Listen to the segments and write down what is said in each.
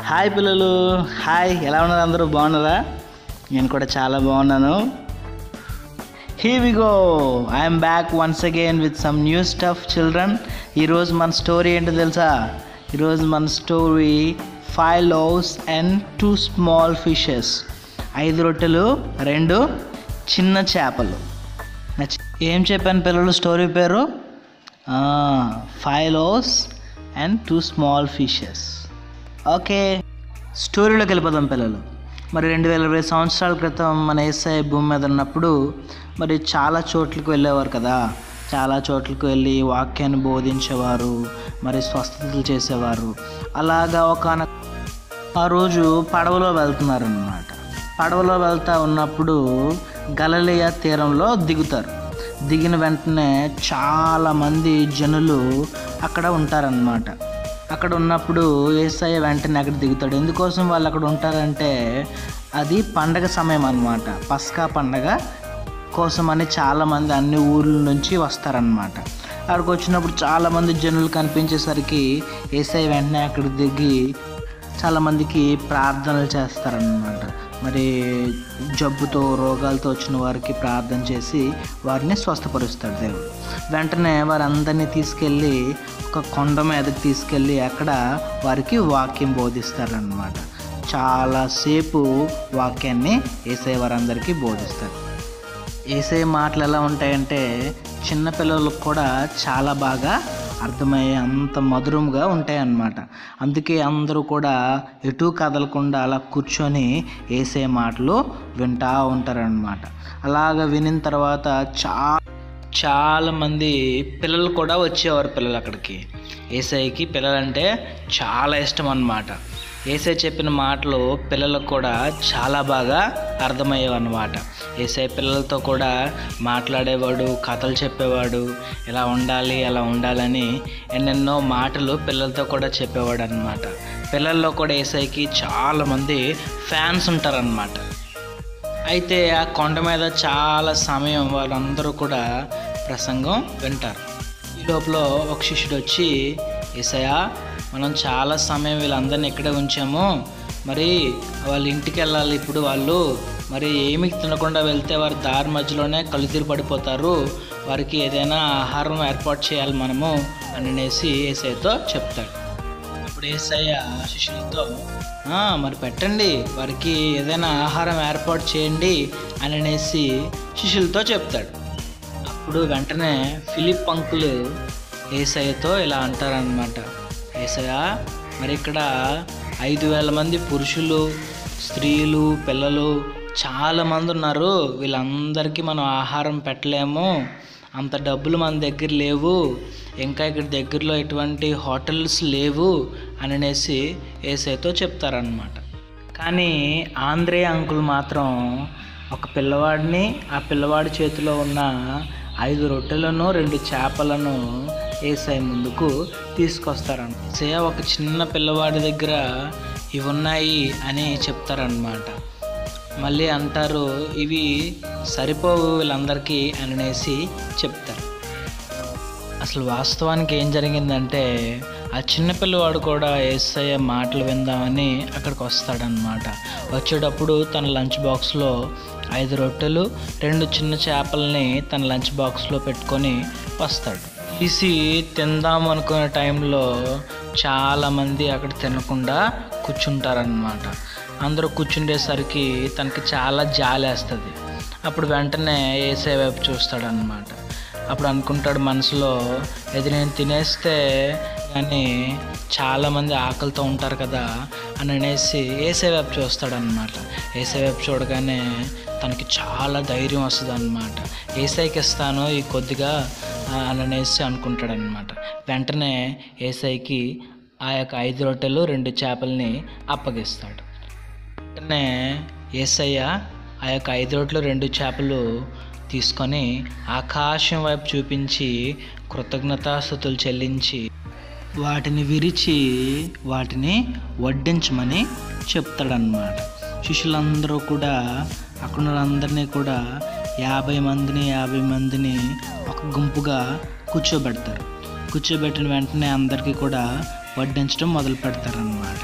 hi పిల్లలు hi ఎలా ఉన్నారు అందరూ బాగున్నారా నేను కూడా చాలా బాగున్నాను here we go I'm back once again with some new stuff children ఈరోజు మన స్టోరీ ఏంటో తెలుసా ఈరోజు మన story five loaves and two small fishes ఐదు రొట్టెలు రెండు చిన్న చేపలు నచ్చి- ఏం చెప్పాను పిల్లలు స్టోరీ పేరు five loaves and two small fishes okay స్టోరీలోకి వెళ్ళిపోదాం పిల్లలు మరి రెండు వేల ఇరవై సంవత్సరాల క్రితం మన ఏసఐ భూమి మీద ఉన్నప్పుడు మరి చాలా చోట్లకు వెళ్ళేవారు కదా చాలా చోట్లకు వెళ్ళి వాక్యాన్ని బోధించేవారు మరి స్వస్థతలు చేసేవారు అలాగా ఒక ఆ రోజు పడవలో వెళ్తున్నారనమాట పడవలో వెళ్తా ఉన్నప్పుడు గలలియా తీరంలో దిగుతారు దిగిన వెంటనే చాలామంది జనులు అక్కడ ఉంటారనమాట అక్కడ ఉన్నప్పుడు ఏసఐ వెంటనే అక్కడ దిగుతాడు ఎందుకోసం వాళ్ళు అక్కడ ఉంటారంటే అది పండగ సమయం అన్నమాట పస్కా పండగ కోసమని చాలామంది అన్ని ఊర్ల నుంచి వస్తారనమాట అక్కడికి వచ్చినప్పుడు చాలామంది జనులు కనిపించేసరికి ఏసఐ వెంటనే అక్కడ దిగి చాలామందికి ప్రార్థనలు చేస్తారనమాట మరి జబ్బుతో రోగాలతో వచ్చిన వారికి ప్రార్థన చేసి వారిని స్వస్థపరుస్తాడు దేవుడు వెంటనే వారందరినీ తీసుకెళ్ళి ఒక కొండ మీదకి తీసుకెళ్ళి అక్కడ వారికి వాక్యం బోధిస్తారనమాట చాలాసేపు వాక్యాన్ని ఏసై వారందరికీ బోధిస్తారు ఏసే మాటలు ఎలా ఉంటాయంటే చిన్నపిల్లలకు కూడా చాలా బాగా అర్థమయ్యే అంత మధురంగా ఉంటాయి అన్నమాట అందుకే అందరూ కూడా ఎటు కదలకుండా అలా కూర్చొని ఏసే మాటలు వింటా ఉంటారనమాట అలాగ వినిన తర్వాత చా చాలా మంది పిల్లలు కూడా వచ్చేవారు పిల్లలు అక్కడికి ఏసైకి పిల్లలంటే చాలా ఇష్టం అన్నమాట ఏసై చెప్పిన మాటలు పిల్లలకు కూడా చాలా బాగా అర్థమయ్యేవన్నమాట ఏసై పిల్లలతో కూడా మాట్లాడేవాడు కథలు చెప్పేవాడు ఇలా ఉండాలి అలా ఉండాలని ఎన్నెన్నో మాటలు పిల్లలతో కూడా చెప్పేవాడు అనమాట పిల్లల్లో కూడా ఏసైకి చాలామంది ఫ్యాన్స్ ఉంటారనమాట అయితే ఆ కొండ మీద చాలా సమయం వాళ్ళందరూ కూడా ప్రసంగం వింటారు ఈ లోపల ఒక శిష్యుడు వచ్చి ఏసయ్య మనం చాలా సమయం వీళ్ళందరినీ ఇక్కడే ఉంచాము మరి వాళ్ళ ఇంటికి వెళ్ళాలి ఇప్పుడు వాళ్ళు మరి ఏమి తినకుండా వెళ్తే వారి దారి మధ్యలోనే కలుతిరి పడిపోతారు వారికి ఏదైనా ఆహారం ఏర్పాటు చేయాలి మనము అని అనేసి ఏసైతో చెప్తాడు అప్పుడు ఏసయ్య శిష్యులతో "ఆ, మరి పెట్టండి వారికి ఏదైనా ఆహారం ఏర్పాటు చేయండి అని అనేసి శిష్యులతో చెప్తాడు అప్పుడు వెంటనే ఫిలిప్ అంకులు ఏసయ్యతో ఇలా అంటారనమాట ఏసయ్య మరి ఇక్కడ ఐదు వేల మంది పురుషులు స్త్రీలు పిల్లలు చాలా మంది ఉన్నారు వీళ్ళందరికీ మనం ఆహారం పెట్టలేము అంత డబ్బులు మన దగ్గర లేవు ఇంకా ఇక్కడ దగ్గరలో ఎటువంటి హోటల్స్ లేవు అని అనేసి ఏసైతో చెప్తారనమాట కానీ ఆంధ్రే అంకుల్ మాత్రం ఒక పిల్లవాడిని ఆ పిల్లవాడి చేతిలో ఉన్న ఐదు రొట్టెలను రెండు చేపలను ఏసై ముందుకు తీసుకొస్తారన్న ఏసయ్య ఒక చిన్న పిల్లవాడి దగ్గర ఇవి ఉన్నాయి అని చెప్తారనమాట మళ్ళీ అంటారు ఇవి సరిపోవు వీళ్ళందరికీ అని అనేసి చెప్తారు అసలు వాస్తవానికి ఏం జరిగిందంటే ఆ చిన్న పిల్లవాడు కూడా ఏసయ్య మాటలు విందామని అక్కడికి వస్తాడనమాట వచ్చేటప్పుడు తన లంచ్ బాక్స్లో ఐదు రొట్టెలు రెండు చిన్న చేపల్ని తన లంచ్ బాక్స్లో పెట్టుకొని వస్తాడు తీసి తిందాం అనుకునే టైంలో చాలామంది అక్కడ తినకుండా కూర్చుంటారనమాట అందరూ కూర్చుండేసరికి తనకి చాలా జాలేస్తుంది అప్పుడు వెంటనే ఏసే వైపు చూస్తాడనమాట అప్పుడు అనుకుంటాడు మనసులో ఇది నేను తినేస్తే కానీ చాలామంది ఆకలితో ఉంటారు కదా అని అనేసి ఏసే వైపు చూస్తాడనమాట ఏసే వైపు చూడగానే తనకి చాలా ధైర్యం వస్తుంది అనమాట ఏసైకి ఇస్తాను ఈ కొద్దిగా ఆ, అని అనేసి అనుకుంటాడనమాట వెంటనే ఏసైకి ఆ యొక్క ఐదు రొట్టెలు రెండు చేపల్ని అప్పగిస్తాడు వెంటనే ఏసయ్య ఆ యొక్క ఐదు రొట్టెలు రెండు చేపలు తీసుకొని ఆకాశం వైపు చూపించి కృతజ్ఞతాస్థుతులు చెల్లించి వాటిని విరిచి వాటిని వడ్డించమని చెప్తాడనమాట శిష్యులందరూ కూడా అక్కడ అందరినీ కూడా యాభై మందిని యాభై మందిని ఒక గుంపుగా కూర్చోబెడతారు కూర్చోబెట్టిన వెంటనే అందరికీ కూడా వడ్డించడం మొదలు పెడతారనమాట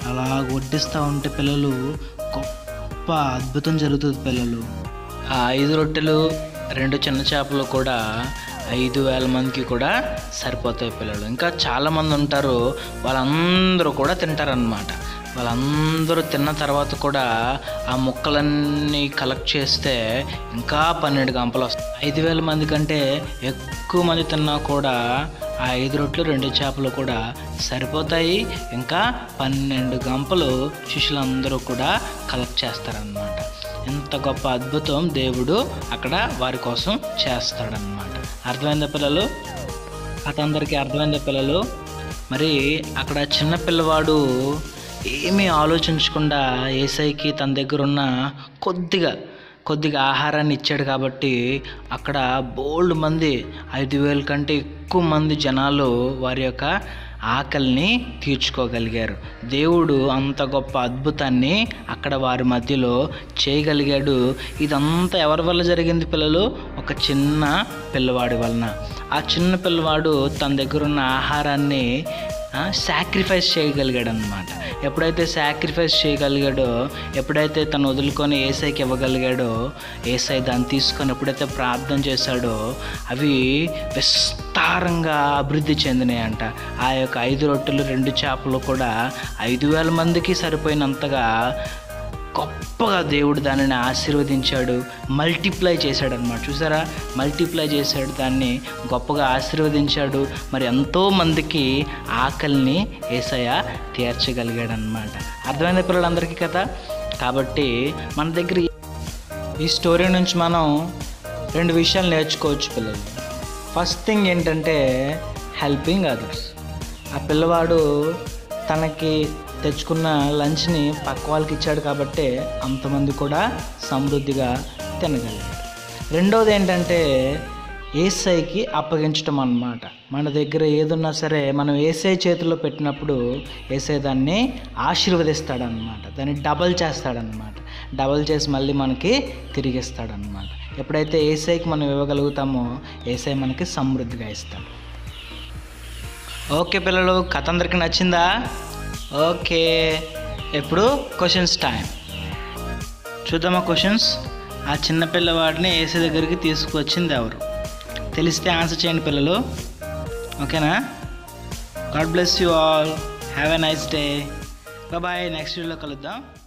అలా వడ్డిస్తూ ఉంటే పిల్లలు గొప్ప అద్భుతం జరుగుతుంది పిల్లలు ఆ ఐదు రొట్టెలు రెండు చిన్న చేపలు కూడా ఐదు వేల మందికి కూడా సరిపోతాయి పిల్లలు ఇంకా చాలామంది ఉంటారు వాళ్ళందరూ కూడా తింటారనమాట వాళ్ళందరూ తిన్న తర్వాత కూడా ఆ ముక్కలన్నీ కలెక్ట్ చేస్తే ఇంకా పన్నెండు గంపలు వస్తాయి ఐదు వేల మంది కంటే ఎక్కువ మంది తిన్నా కూడా ఆ ఐదు రొట్లు రెండు చేపలు కూడా సరిపోతాయి ఇంకా పన్నెండు గంపలు శిష్యులందరూ కూడా కలెక్ట్ చేస్తారనమాట ఇంత గొప్ప అద్భుతం దేవుడు అక్కడ వారి కోసం చేస్తాడనమాట అర్థమైందా పిల్లలు అతందరికీ అర్థమైందా పిల్లలు మరి అక్కడ చిన్న పిల్లవాడు ఏమీ ఆలోచించకుండా ఏసైకి తన దగ్గర ఉన్న కొద్దిగా కొద్దిగా ఆహారాన్ని ఇచ్చాడు కాబట్టి అక్కడ బోల్డ్ మంది ఐదు వేల కంటే ఎక్కువ మంది జనాలు వారి యొక్క ఆకలిని తీర్చుకోగలిగారు దేవుడు అంత గొప్ప అద్భుతాన్ని అక్కడ వారి మధ్యలో చేయగలిగాడు ఇదంతా ఎవరి వల్ల జరిగింది పిల్లలు ఒక చిన్న పిల్లవాడి వలన ఆ చిన్న పిల్లవాడు తన దగ్గర ఉన్న ఆహారాన్ని సాక్రిఫైస్ చేయగలిగాడు అనమాట ఎప్పుడైతే సాక్రిఫైస్ చేయగలిగాడో ఎప్పుడైతే తను వదులుకొని ఏసైకి ఇవ్వగలిగాడో ఏసై దాన్ని తీసుకొని ఎప్పుడైతే ప్రార్థన చేశాడో అవి విస్తారంగా అభివృద్ధి చెందినాయంట ఆ యొక్క ఐదు రొట్టెలు రెండు చేపలు కూడా ఐదు వేల మందికి సరిపోయినంతగా గొప్పగా దేవుడు దానిని ఆశీర్వదించాడు మల్టిప్లై చేశాడు అనమాట చూసారా మల్టిప్లై చేశాడు దాన్ని గొప్పగా ఆశీర్వదించాడు మరి ఎంతో మందికి ఆకలిని ఏసయ్య తీర్చగలిగాడు అనమాట అర్థమైన పిల్లలందరికీ కదా కాబట్టి మన దగ్గర ఈ స్టోరీ నుంచి మనం రెండు విషయాలు నేర్చుకోవచ్చు పిల్లలు ఫస్ట్ థింగ్ ఏంటంటే హెల్పింగ్ అదర్స్ ఆ పిల్లవాడు తనకి తెచ్చుకున్న లంచ్ని పక్క వాళ్ళకి ఇచ్చాడు కాబట్టి అంతమంది కూడా సమృద్ధిగా తినగలిగాడు రెండవది ఏంటంటే ఏసైకి అప్పగించటం అన్నమాట మన దగ్గర ఏదున్నా సరే మనం ఏసై చేతిలో పెట్టినప్పుడు ఏసై దాన్ని ఆశీర్వదిస్తాడనమాట దాన్ని డబల్ చేస్తాడనమాట డబల్ చేసి మళ్ళీ మనకి తిరిగిస్తాడనమాట ఎప్పుడైతే ఏసైకి మనం ఇవ్వగలుగుతామో ఏసై మనకి సమృద్ధిగా ఇస్తాడు ఓకే పిల్లలు కథ అందరికి నచ్చిందా ఓకే ఇప్పుడు క్వశ్చన్స్ టైం చూద్దామా క్వశ్చన్స్ ఆ చిన్న పిల్లవాడిని ఏసీ దగ్గరికి తీసుకువచ్చింది ఎవరు తెలిస్తే ఆన్సర్ చేయండి పిల్లలు ఓకేనా God bless you all have a nice day bye next వీడియోలో కలుద్దాం